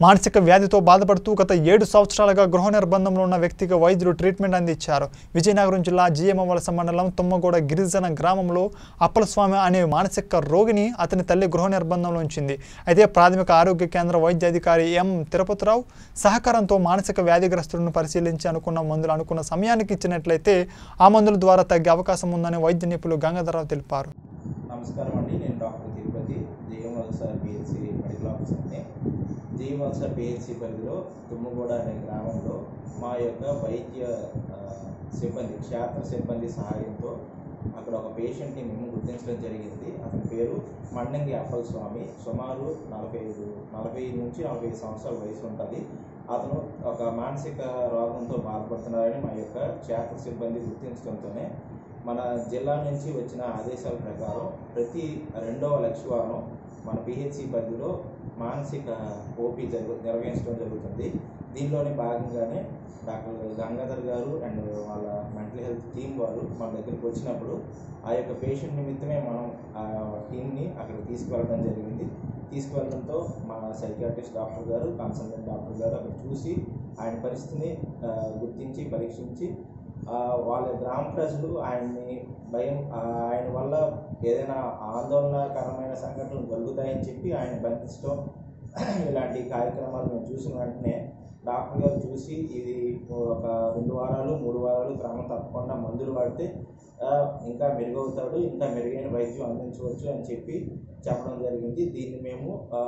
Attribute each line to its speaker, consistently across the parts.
Speaker 1: మానసిక వ్యాధితో బాధపడుతూ గత ఏడు సంవత్సరాలుగా గృహ నిర్బంధంలో ఉన్న వ్యక్తికి వైద్యులు ట్రీట్మెంట్ అందించారు విజయనగరం జిల్లా జిఎంవలస మండలం తుమ్మగూడ గిరిజన గ్రామంలో అప్పలస్వామి అనే మానసిక రోగిని అతని తల్లి గృహ నిర్బంధంలో ఉంచింది అయితే ప్రాథమిక ఆరోగ్య కేంద్ర వైద్య అధికారి ఎం తిరుపతిరావు సహకారంతో మానసిక వ్యాధిగ్రస్తులను పరిశీలించి అనుకున్న మందులు అనుకున్న సమయానికి ఇచ్చినట్లయితే ఆ మందుల ద్వారా తగ్గే అవకాశం ఉందని వైద్య నిపుణులు గంగాధరరావు తెలిపారు
Speaker 2: నమస్కారం అండి నేను doctor Tirupati JM Valasa PHC medical ఆఫీసర్ని జేఎం వలస పిహెచ్సి పరిధిలో తుమ్మగూడ అనే గ్రామంలో మా యొక్క వైద్య ఆ, సిబ్బంది క్షేత్ర సిబ్బంది సహాయంతో అక్కడ ఒక పేషెంట్ని మేము గుర్తించడం జరిగింది అతని పేరు మండంగి అప్పల్ స్వామి సుమారు నలభై ఐదు నలభై నుంచి నలభై ఐదు సంవత్సరాల వయసు ఉంటుంది అతను ఒక మానసిక రోగంతో బాధపడుతున్నారని మా యొక్క క్షేత్ర సిబ్బంది గుర్తించడంతోనే మన జిల్లా నుంచి వచ్చిన ఆదేశాల ప్రకారం ప్రతి రెండవ లక్షవారం మన పిహెచ్సి పరిధిలో మానసిక ఓపీ జరుగు నిర్వహించడం జరుగుతుంది దీనిలోని భాగంగానే డాక్టర్ గంగాధర్ గారు అండ్ వాళ్ళ మెంటల్ హెల్త్ టీం వారు మన దగ్గరికి వచ్చినప్పుడు ఆ యొక్క పేషెంట్ నిమిత్తమే మనం ఆ టీంని అక్కడికి తీసుకువెళ్ళడం జరిగింది తీసుకువెళ్ళడంతో మా సైకియాట్రిస్ట్ డాక్టర్ గారు కన్సల్టెంట్ డాక్టర్ గారు అక్కడ చూసి ఆయన పరిస్థితిని ఆ, గుర్తించి పరీక్షించి ఆ, వాళ్ళ గ్రామ ప్రజలు ఆయన్ని భయం ఆ, ఆయన వల్ల ఏదైనా ఆందోళనకరమైన సంఘటనలు జరుగుతాయని చెప్పి ఆయన బంధించడం ఇలాంటి కార్యక్రమాలు మేము చూసిన వెంటనే డాక్టర్ గారు చూసి ఇది ఒక రెండు వారాలు మూడు వారాలు క్రమం తప్పకుండా మందులు వాడితే ఆ, ఇంకా మెరుగవుతాడు ఇంకా మెరుగైన వైద్యం అందించవచ్చు అని చెప్పి చెప్పడం జరిగింది దీన్ని మేము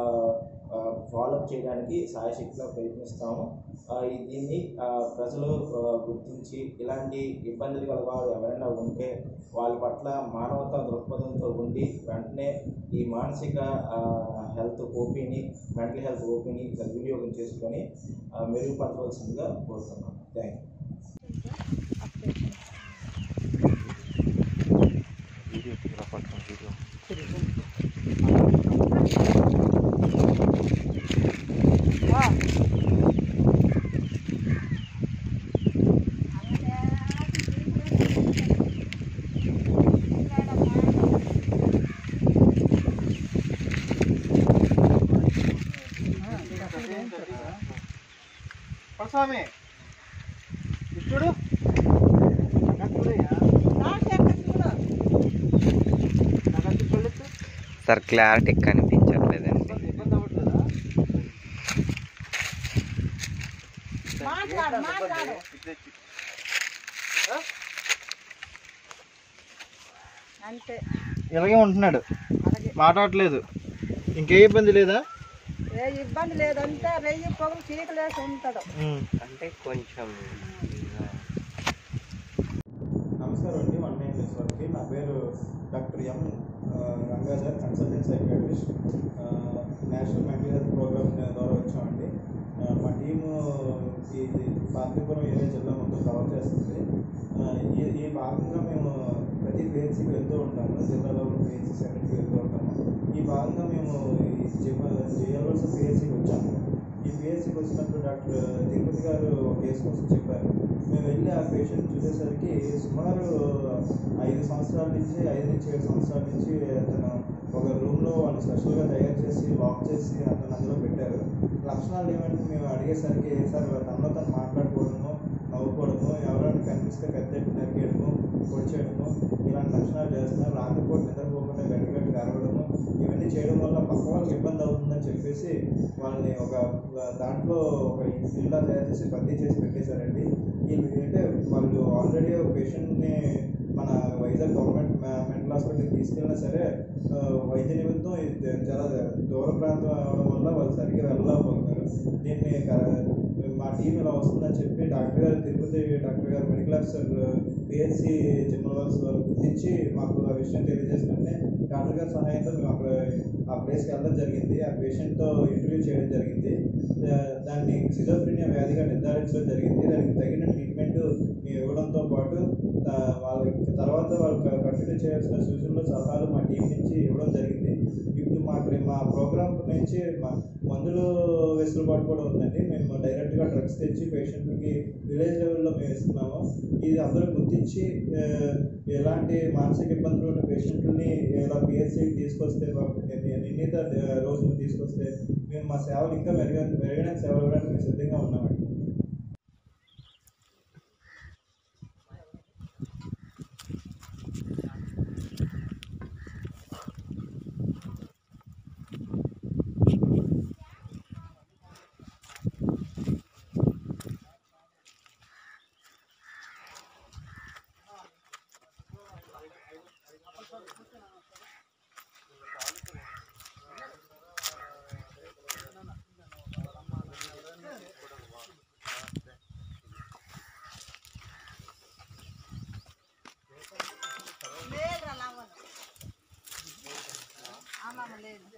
Speaker 2: ఫాలోఅప్ చేయడానికి సాయశక్తిలో ప్రయత్నిస్తాము ఆ, ఈ దీన్ని ఆ, ప్రజలు ఆ, గుర్తించి ఇలాంటి ఇబ్బందులు గల వారు ఎవరైనా ఉంటే వాళ్ళ పట్ల మానవతా దృక్పథంతో ఉండి వెంటనే ఈ మానసిక ఆ, హెల్త్ ఓపీని మెంటల్ హెల్త్ ఓపీని సద్వినియోగం చేసుకొని ఆ, మెరుగుపరచవలసిందిగా కోరుతున్నాను థ్యాంక్ యూ
Speaker 3: స్వామి చూడు
Speaker 4: సార్ క్లారిటీ కనిపించట్లేదండి
Speaker 3: ఇబ్బంది అవ్వట్లేదా
Speaker 5: మాట్లాడు మాట్లాడు అంతే
Speaker 3: ఇలాగే ఉంటున్నాడు
Speaker 5: అలాగే
Speaker 3: మాట్లాడట్లేదు ఇంకే ఇబ్బంది లేదా
Speaker 5: ఏ ఇబ్బంది లేదంటే రెయ్యి పొగలు చీకలేసి ఉంటాడు
Speaker 4: అంటే కొంచెం
Speaker 2: నమస్కారం అండి వన్ నైన్ నెట్వర్క్కి నా పేరు డాక్టర్ ఎం ఆ, Gangadhar consultant psychiatrist national mental health programme ద్వారా వచ్చామండి ఆ, మా టీము ఈ పార్తీపురం ఏరియా జిల్లా మొత్తం కవర్ చేస్తుంది ఆ, ఈ ఈ భాగంగా మేము ప్రతి పిహెచ్సికి వెళ్తూ ఉంటాము జిల్లాలో ఉన్న పిహెచ్సి సెంటర్కి వెళ్తూ ఉంటాము ఈ భాగంగా మేము ఈ జిఎల్వర్స్ పిహెచ్సికి వచ్చాము ఈ పిహెచ్సికి వచ్చినప్పుడు డాక్టర్ తిరుపతి గారు ఒక కేసు కోసం చెప్పారు మేము వెళ్ళి ఆ పేషెంట్ చూసేసరికి సుమారు ఐదు సంవత్సరాల నుంచి ఐదు నుంచి ఏడు సంవత్సరాల నుంచి అతను ఒక రూమ్లో వాళ్ళు స్పెషల్గా తయారు చేసి లాక్ చేసి అతను అందులో పెట్టారు లక్షణాలు ఏమంటే మేము అడిగేసరికి సార్ తనలో తను మాట్లాడుకోవడము నవ్వుకోవడము ఎవరైనా కనిపిస్తే పెద్ద నరికేయడము పొడిచేయడము ఇలాంటి లక్షణాలు చేస్తున్నారు రాత్రిపూట నిద్రపోకుండా గట్టి గట్టిగా అరవడము ఇవన్నీ చేయడం వల్ల పక్క వాళ్ళకి ఇబ్బంది అవుతుందని చెప్పేసి వాళ్ళని ఒక దాంట్లో ఒక ఇల్లా తయారు చేసి బందీ చేసి పెట్టేశారండి వీళ్ళు ఏంటంటే వాళ్ళు ఆల్రెడీ ఒక పేషెంట్ని మన వైజాగ్ గవర్నమెంట్ మెంటల్ హాస్పిటల్కి తీసుకెళ్ళినా సరే ఆ, వైద్య నిమిత్తం ఇది చాలా దూర ప్రాంతం అవడం వల్ల వాళ్ళు సరిగ్గా వెళ్ళలేకపోతున్నారు దీన్ని క- మా టీం ఇలా వస్తుందని చెప్పి డాక్టర్ గారు తిరుపతి డాక్టర్ గారు మెడికల్ ఆఫీసర్ పిహెచ్సి చిమ్మలవలస వారు గుర్తించి మాకు ఆ విషయం తెలియజేసుకుంటే డాక్టర్ గారి సహాయంతో మేము అక్కడ ఆ ప్లేస్కి వెళ్ళడం జరిగింది ఆ పేషెంట్తో ఇంటర్వ్యూ చేయడం జరిగింది ఆ, దాన్ని సిజోఫ్రీనియా వ్యాధిగా నిర్ధారించడం జరిగింది దానికి తగిన ట్రీట్మెంట్ మేము ఇవ్వడంతో పాటు ఆ, వాళ్ళకి తర్వాత వాళ్ళు కంటిన్యూ చేయాల్సిన సూచనలు సలహాలు మా టీం నుంచి ఇవ్వడం జరిగింది ఇప్పుడు మా మా ప్రోగ్రామ్ నుంచి మా మందులు వెసులుబాటు కూడా ఉందండి మేము డైరెక్ట్గా డ్రగ్స్ తెచ్చి పేషెంట్కి విలేజ్ లెవెల్లో మేము ఇస్తున్నాము ఇది అందరూ గుర్తించి ఆ, ఎలాంటి మానసిక ఇబ్బందులు ఉన్న పేషెంట్ని ఇలా పిహెచ్సికి తీసుకొస్తే నిర్ణీ- నిర్ణీత ఆ, రోజున తీసుకొస్తే మేము మా సేవలు ఇంకా మెరుగైన మెరుగైన సేవలు ఇవ్వడానికి మేము సిద్ధంగా ఉన్నామండి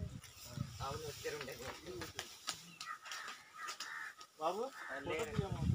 Speaker 3: బాబు